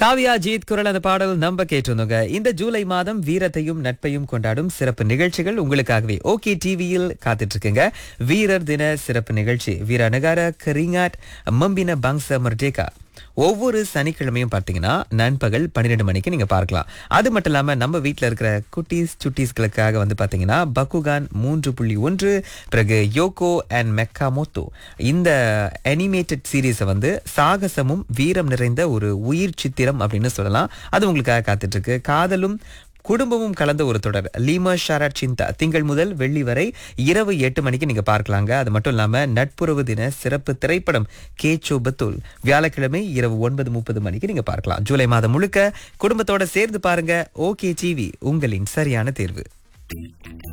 காவியா ஜீத் குரல் அந்த பாடல் நம்ப கேட்டிருந்தோங்க இந்த ஜூலை மாதம் வீரத்தையும் நட்பையும் கொண்டாடும் சிறப்பு நிகழ்ச்சிகள் உங்களுக்காகவே ஓகே டிவியில் காத்துட்டு இருக்குங்க வீரர் தின சிறப்பு நிகழ்ச்சி வீர நகார கரிங்காட் மம்பின பங்ச மர்டேகா ஒவ்வொரு சனிக்கிழமையும் பார்த்தீங்கன்னா நண்பகல் பன்னிரெண்டு மணிக்கு நீங்க பார்க்கலாம் அது மட்டும் இல்லாம நம்ம வீட்டில் இருக்கிற குட்டீஸ் சுட்டீஸ்களுக்காக வந்து பார்த்தீங்கன்னா பக்குகான் மூன்று புள்ளி ஒன்று பிறகு யோகோ அண்ட் மெக்காமோத்தோ இந்த அனிமேட்டட் சீரீஸை வந்து சாகசமும் வீரம் நிறைந்த ஒரு உயிர் சித்திரம் அப்படின்னு சொல்லலாம் அது உங்களுக்காக காத்துட்டு இருக்கு காதலும் குடும்பமும் கலந்த ஒரு தொடர் லீமா ஷாராட் சிந்தா திங்கள் முதல் வெள்ளி வரை இரவு எட்டு மணிக்கு நீங்க பார்க்கலாங்க அது மட்டும் இல்லாம நட்புறவு தின சிறப்பு திரைப்படம் கேச்சோ பத்துல் வியாழக்கிழமை இரவு ஒன்பது முப்பது மணிக்கு நீங்க பார்க்கலாம் ஜூலை மாதம் முழுக்க குடும்பத்தோட சேர்ந்து பாருங்க ஓகே டிவி உங்களின் சரியான தேர்வு